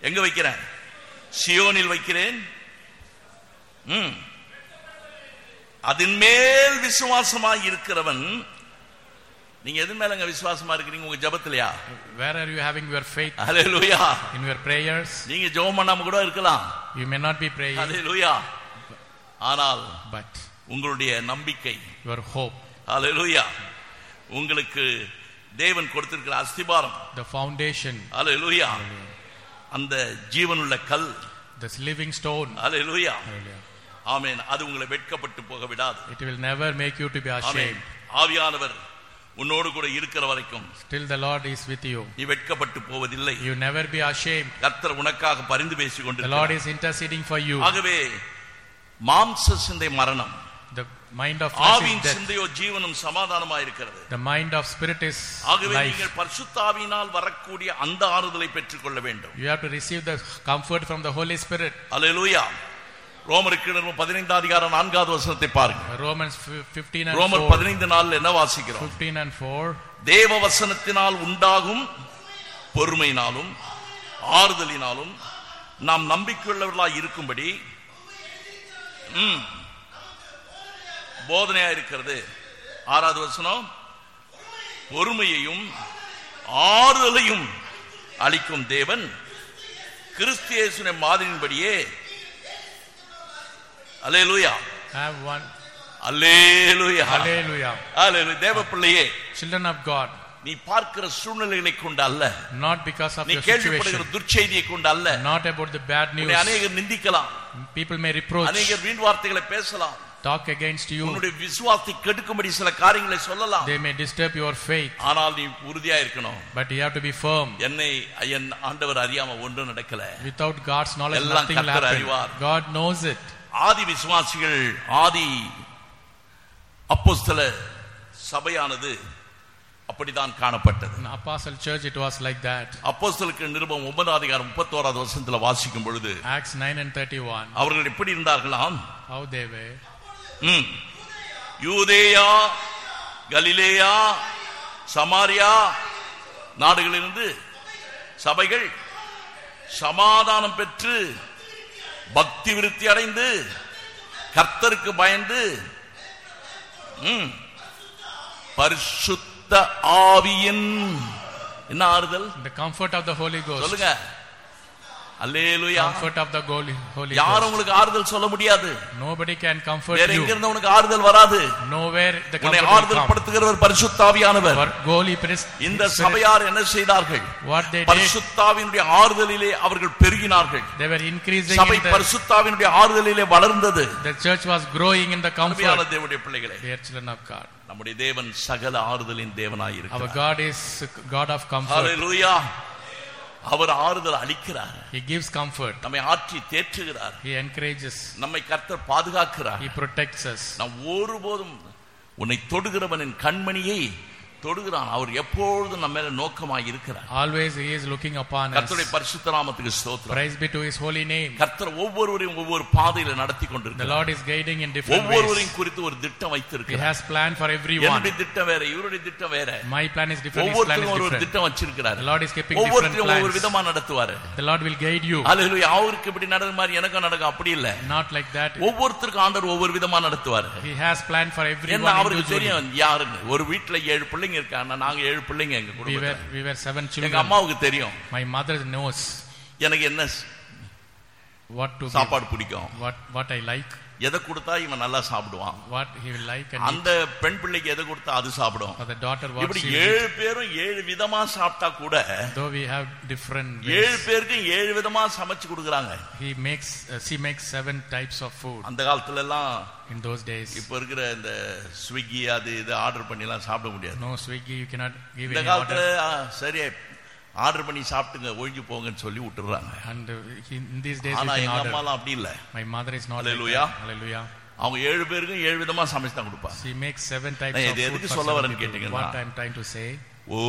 எங்க வைக்கிறேன் சியோனில் வைக்கிறேன் ம். அதன் மேல் விசுவாசமாய் இருக்கிறவன் நீங்க எது மேலங்க விசுவாசமா இருக்கிறீங்க உங்க ஜபத்திலையா Where are you having your faith? Hallelujah In your prayers? நீங்க ஜெபம் பண்ணாம கூட இருக்கலாம் You may not be praying, ஹalleluya ஆனால் but உங்களுடைய நம்பிக்கை your hope, ஹalleluya உங்களுக்கு தேவன் கொடுத்திருக்கிற அஸ்திபாரம் the foundation, ஹalleluya அந்த ஜீவனுள்ள கல் this living stone, hallelujah hallelujah, ஆமென் அது உங்களை வெட்கப்பட்டு போக விடாது it will never make you to be amen ashamed. ஆவியானவர் உன்னோடு கூட இருக்கிற வரைக்கும் Still the Lord is with you. நீ வெட்கப்பட்டு போவதில்லை You never be ashamed. கர்த்தர் உனக்காக பரிந்து பேசிக் The Lord கொண்டிருக்கிறார் is interceding for you. ஆகவே மாம்ச சிந்தை மரணம் The mind of flesh is ஆவியின் death. சிந்தையோ ஜீவனும் சமாதானமா இருக்கிறது The mind of spirit is ஆகவே life. நீங்கள் பரிசுத்தாவினால் வரக்கூடிய அந்த ஆறுதலை பெற்றுக்கொள்ள வேண்டும் You have to receive the comfort from the Holy Spirit. அல்லேலூயா ரோமருக்கு நிறுவனம் பதினைந்தாம் அதிகாரம் நான்காவது வசனத்தை பாருங்க Romans fif- 15 and ரோமர் 4. பதினைந்து நாள்ல என்ன வாசிக்கிறோம் 15 and 4. தேவ வசனத்தினால் உண்டாகும் பொறுமையினாலும் ஆறுதலினாலும் நாம் நம்பிக்கையுள்ளவர்களாய் இருக்கும்படி ம், போதனையா இருக்கிறது ஆறாவது வசனம் பொறுமையையும் ஆறுதலையும் அளிக்கும் தேவன் கிறிஸ்து இயேசுவின் மாதிரியின்படியே அல்லேலூயா Have one. Hallelujah Hallelujah. அல்லேலூயா தேவ பிள்ளையே Children of God, நீ பார்க்கிற சூழ்நிலைகளை கொண்டு அல்ல not because of நீ your கேள்விப்படுகிற situation, துர்ச்செய்தியை கொண்டு அல்ல not about the bad உன்னை news. அநேகர் நிந்திக்கலாம் People may reproach, அநேகர் வீண் வார்த்தைகளை பேசலாம் talk against you. உன்னுடைய விசுவாசத்தை கெடுக்கும்படி சில காரியங்களை சொல்லலாம் They may disturb your faith, ஆனால் நீ உறுதியா இருக்கணும் but you have to be firm. என்னை என் ஆண்டவர் அறியாம ஒன்றும் நடக்கல Without God's knowledge, எல்லாம் nothing will கர்த்தர் happen. அறிவார். God knows it. ஆதி விசுவாசிகள் ஆதி அப்போஸ்தல சபையானது அப்படிதான் காணப்பட்டது In Apostle Church, it was like that. அப்போஸ்தலுக்கு நிருபம் ஒன்பதாம் அதிகாரம் முப்பத்தோராவது வருஷத்துல வாசிக்கும் பொழுது Acts 9 and 31, அவர்கள் எப்படி இருந்தார்களாம் how they were. ம். யூதேயா கலிலேயா சமாரியா நாடுகளிலிருந்து சபைகள் சமாதானம் பெற்று பக்தி விருத்தி அடைந்து கர்த்தருக்கு பயந்து ம், பரிசுத்த ஆவியின் என்ன ஆறுதல் The comfort of the Holy Ghost. சொல்லுங்க அல்லேலூயா Comfort of the Holy, Holy யாரும் Ghost. உங்களுக்கு ஆறுதல் சொல்ல முடியாது Nobody can comfort வேற you. எங்க இருந்து உனக்கு ஆறுதல் வராது Nowhere the உன்னை comfort will ஆறுதல் come. படுத்துகிறவர் பரிசுத்தாவியானவர் For Holy Priest, இந்த Spirit, சபையார் என்ன செய்தார்கள் what they did, பரிசுத்தாவினுடைய ஆறுதலிலே அவர்கள் பெருகினார்கள் they were increasing சபை in the, பரிசுத்தாவினுடைய ஆறுதலிலே வளர்ந்தது the church was growing in the அருமையான comfort. தேவனுடைய பிள்ளைகளே Dear children of God, நம்முடைய தேவன் சகல ஆறுதலின் தேவனாய் our இருக்கிறார் God is God of comfort. ஹalleluya அவர் ஆறுதல் அளிக்கிறார் He gives comfort. நம்மை ஆற்றி தேற்றுகிறார் He encourages. நம்மை கர்த்தர் பாதுகாக்கிறார் He protects us. நாம் ஒருபோதும் உன்னை தொடுகிறவனின் கண்மணியை தொடுகிறான் அவர் எப்பொழுதும் நம்ம மேல நோக்கமாய் இருக்கிறார் Always He is looking upon us. கர்த்தருடைய பரிசுத்த நாமத்துக்கு ஸ்தோத்திரம் Praise be to His holy name. கர்த்தர் ஒவ்வொருவரையும் ஒவ்வொரு பாதையில நடத்தி The கொண்டிருக்கிறார் Lord is guiding in different ways. ஒவ்வொருவரையும் குறித்து ஒரு திட்டம் He வைத்திருக்கிறார் has plan for everyone. என்னுடைய திட்டம் வேற இவருடைய திட்டம் வேற My plan is different. His plan is ஒவ்வொருத்தரும் ஒரு ஒரு different. திட்டம் வச்சிருக்கிறார் The Lord is keeping different ஒவ்வொருத்தரும் ஒவ்வொரு plans. விதமா நடத்துவாரு The Lord will guide you. அல்லேலூயா அவருக்கு இப்படி நடந்த மாதிரி எனக்கும் நடக்கும் அப்படி இல்ல Not like that. ஒவ்வொருத்தருக்கும் ஆண்டவர் ஒவ்வொரு விதமா நடத்துவாரு He has planned for என்ன everyone அவருக்கு individually. தெரியும் யாருன்னு ஒரு வீட்டுல ஏழு பிள்ளைங்க இருக்காங்க நாங்க ஏழு பிள்ளைங்க எங்க We குடும்பத்துல were, we were seven எங்க children. அம்மாவுக்கு தெரியும் My mother knows எனக்கு என்ன what to give, சாப்பாடு பிடிக்கும் what, what I like, எதை கொடுத்தா இவன் நல்லா சாப்பிடுவான் what he will like, and அந்த பெண் பிள்ளைக்கு எதை கொடுத்தா அது சாப்பிடும் for the daughter what இப்படி she will ஏழு பேரும் ஏழு விதமா சாப்பிட்டா கூட eat. Though we have different ஏழு ways, பேருக்கும் ஏழு விதமா சமைச்சு கொடுக்குறாங்க he makes, uh, she makes seven types of food அந்த காலத்துல எல்லாம் in those days. இப்ப இருக்கிற இந்த ஸ்விக்கி அது இது ஆர்டர் பண்ணி எல்லாம் சாப்பிட முடியாது No Swiggy, you cannot give இந்த any காலத்துல order. ஆ, சரி ஆர்டர் பண்ணி சாப்பிட்டுங்க ஒழிஞ்சு போங்கன்னு சொல்லி விட்டுறாங்க And uh, in these days, ஆனா you எங்க can order. அம்மாலாம் அப்படி இல்ல My mother is not like Hallelujah. that. Hallelujah. அவங்க ஏழு பேருக்கும் ஏழு விதமா சமைச்சு தான் கொடுப்பாங்க She makes seven types நான் of இது food எதுக்கு for சொல்ல seven வரேன்னு people. கேட்டீங்கன்னா, What I'm trying to say,